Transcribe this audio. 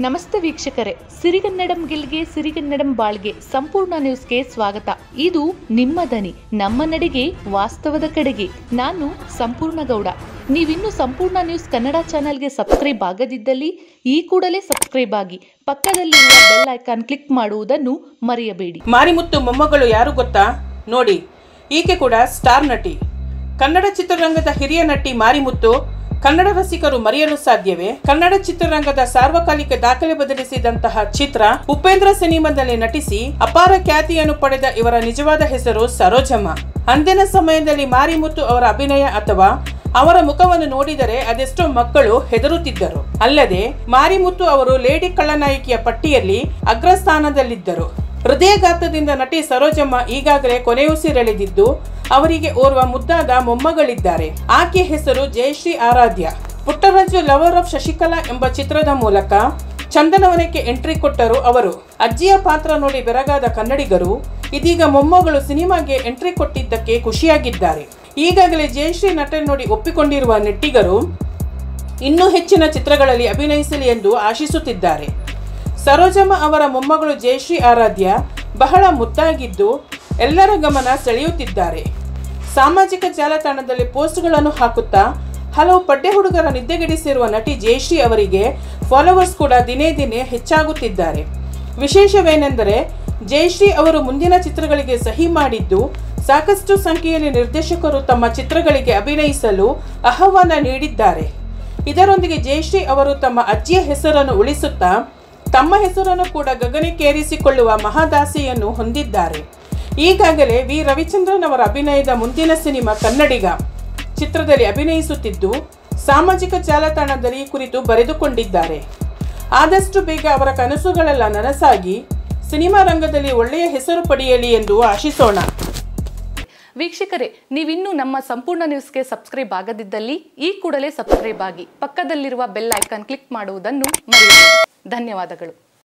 ನಮಸ್ತೆ ವೀಕ್ಷಕರೇ ಸಿರಿಗನ್ನಡಂ ಗೆಲ್ಗೆ ಸಿರಿಗನ್ನಡಂ ಬಾಳ್ಗೆ ಸಂಪೂರ್ಣ ನ್ಯೂಸ್ಗೆ ಸ್ವಾಗತ ಇದು ನಿಮ್ಮ ದನಿ ನಮ್ಮ ನಡೆಗೆ ವಾಸ್ತವದ ಕಡೆಗೆ ನಾನು ಸಂಪೂರ್ಣ ಗೌಡ ನೀವಿನ್ನು ಸಂಪೂರ್ಣ ನ್ಯೂಸ್ ಕನ್ನಡ ಚಾನೆಲ್ಗೆ ಸಬ್ಸ್ಕ್ರೈಬ್ ಆಗದಿದ್ದಲ್ಲಿ ಈ ಕೂಡಲೇ ಸಬ್ಸ್ಕ್ರೈಬ್ ಆಗಿ ಪಕ್ಕದಲ್ಲಿರುವ ಬೆಲ್ ಐಕಾನ್ ಕ್ಲಿಕ್ ಮಾಡುವುದನ್ನು ಮರೆಯಬೇಡಿ ಮಾರಿಮುತ್ತು ಮೊಮ್ಮಗಳು ಯಾರು ಗೊತ್ತಾ ನೋಡಿ ಈಕೆ ಕೂಡ ಸ್ಟಾರ್ ನಟಿ ಕನ್ನಡ ಚಿತ್ರರಂಗದ ಹಿರಿಯ ನಟಿ ಮಾರಿಮುತ್ತು ಕನ್ನಡ ರಸಿಕರು ಮರೆಯಲು ಸಾಧ್ಯವೇ ಕನ್ನಡ ಚಿತ್ರರಂಗದ ಸಾರ್ವಕಾಲಿಕ ದಾಖಲೆ ಬದಲಿಸಿದಂತಹ ಚಿತ್ರ ಉಪೇಂದ್ರ ಸಿನಿಮಾದಲ್ಲಿ ನಟಿಸಿ ಅಪಾರ ಖ್ಯಾತಿಯನ್ನು ಪಡೆದ ಇವರ ನಿಜವಾದ ಹೆಸರು ಸರೋಜಮ್ಮ ಅಂದಿನ ಸಮಯದಲ್ಲಿ ಮಾರಿಮುತ್ತು ಅವರ ಅಭಿನಯ ಅಥವಾ ಅವರ ಮುಖವನ್ನು ನೋಡಿದರೆ ಅದೆಷ್ಟೋ ಮಕ್ಕಳು ಹೆದರುತ್ತಿದ್ದರು ಅಲ್ಲದೆ ಮಾರಿಮುತ್ತು ಅವರು ಲೇಡಿ ಕಳ್ಳನಾಯಕಿಯ ಪಟ್ಟಿಯಲ್ಲಿ ಅಗ್ರಸ್ಥಾನದಲ್ಲಿದ್ದರು ಹೃದಯಘಾತದಿಂದ ನಟಿ ಸರೋಜಮ್ಮ ಈಗಾಗಲೇ ಕೊನೆಯುಸಿರೆಳೆದಿದ್ದು ಅವರಿಗೆ ಓರ್ವ ಮುದ್ದಾದ ಮೊಮ್ಮಗಳಿದ್ದಾರೆ ಆಕೆ ಹೆಸರು ಜಯಶ್ರೀ ಆರಾಧ್ಯ ಪುಟ್ಟರಾಜು ಲವರ್ ಆಫ್ ಶಶಿಕಲಾ ಎಂಬ ಚಿತ್ರದ ಮೂಲಕ ಚಂದನವನಕ್ಕೆ ಎಂಟ್ರಿ ಕೊಟ್ಟರು ಅವರು ಅಜ್ಜಿಯ ಪಾತ್ರ ನೋಡಿ ಬೆರಗಾದ ಕನ್ನಡಿಗರು ಇದೀಗ ಮೊಮ್ಮಗಳು ಸಿನಿಮಾಗೆ ಎಂಟ್ರಿ ಕೊಟ್ಟಿದ್ದಕ್ಕೆ ಖುಷಿಯಾಗಿದ್ದಾರೆ ಈಗಾಗಲೇ ಜಯಶ್ರೀ ನಟನ್ ನೋಡಿ ಒಪ್ಪಿಕೊಂಡಿರುವ ನೆಟ್ಟಿಗರು ಇನ್ನೂ ಹೆಚ್ಚಿನ ಚಿತ್ರಗಳಲ್ಲಿ ಅಭಿನಯಿಸಲಿ ಎಂದು ಆಶಿಸುತ್ತಿದ್ದಾರೆ ಸರೋಜಮ್ಮ ಅವರ ಮೊಮ್ಮಗಳು ಜಯಶ್ರೀ ಆರಾಧ್ಯ ಬಹಳ ಮುದ್ದಾಗಿದ್ದು ಎಲ್ಲರ ಗಮನ ಸೆಳೆಯುತ್ತಿದ್ದಾರೆ ಸಾಮಾಜಿಕ ಜಾಲತಾಣದಲ್ಲಿ ಪೋಸ್ಟ್ಗಳನ್ನು ಹಾಕುತ್ತಾ ಹಲವು ಪಡ್ಡೆ ಹುಡುಗರ ನಿದ್ದೆಗೆಡಿಸಿರುವ ನಟಿ ಜಯಶ್ರೀ ಅವರಿಗೆ ಫಾಲೋವರ್ಸ್ ಕೂಡ ದಿನೇ ದಿನೇ ಹೆಚ್ಚಾಗುತ್ತಿದ್ದಾರೆ ವಿಶೇಷವೇನೆಂದರೆ ಜಯಶ್ರೀ ಅವರು ಮುಂದಿನ ಚಿತ್ರಗಳಿಗೆ ಸಹಿ ಮಾಡಿದ್ದು ಸಾಕಷ್ಟು ಸಂಖ್ಯೆಯಲ್ಲಿ ನಿರ್ದೇಶಕರು ತಮ್ಮ ಚಿತ್ರಗಳಿಗೆ ಅಭಿನಯಿಸಲು ಆಹ್ವಾನ ನೀಡಿದ್ದಾರೆ ಇದರೊಂದಿಗೆ ಜಯಶ್ರೀ ಅವರು ತಮ್ಮ ಅಜ್ಜಿಯ ಹೆಸರನ್ನು ಉಳಿಸುತ್ತಾ ತಮ್ಮ ಹೆಸರನ್ನು ಕೂಡ ಗಗನಕ್ಕೇರಿಸಿಕೊಳ್ಳುವ ಮಹಾದಾಸೆಯನ್ನು ಹೊಂದಿದ್ದಾರೆ ಈಗಾಗಲೇ ವಿ ರವಿಚಂದ್ರನ್ ಅವರ ಅಭಿನಯದ ಮುಂದಿನ ಸಿನಿಮಾ ಕನ್ನಡಿಗ ಚಿತ್ರದಲ್ಲಿ ಅಭಿನಯಿಸುತ್ತಿದ್ದು ಸಾಮಾಜಿಕ ಜಾಲತಾಣದಲ್ಲಿ ಈ ಕುರಿತು ಬರೆದುಕೊಂಡಿದ್ದಾರೆ ಆದಷ್ಟು ಬೇಗ ಅವರ ಕನಸುಗಳೆಲ್ಲ ನನಸಾಗಿ ಸಿನಿಮಾ ರಂಗದಲ್ಲಿ ಒಳ್ಳೆಯ ಹೆಸರು ಪಡೆಯಲಿ ಎಂದು ಆಶಿಸೋಣ ವೀಕ್ಷಕರೇ ನೀವಿನ್ನೂ ನಮ್ಮ ಸಂಪೂರ್ಣ ನ್ಯೂಸ್ಗೆ ಸಬ್ಸ್ಕ್ರೈಬ್ ಆಗದಿದ್ದಲ್ಲಿ ಈ ಕೂಡಲೇ ಸಬ್ಸ್ಕ್ರೈಬ್ ಆಗಿ ಪಕ್ಕದಲ್ಲಿರುವ ಬೆಲ್ ಐಕಾನ್ ಕ್ಲಿಕ್ ಮಾಡುವುದನ್ನು ಮರೆಯಬೇಡಿ ಧನ್ಯವಾದಗಳು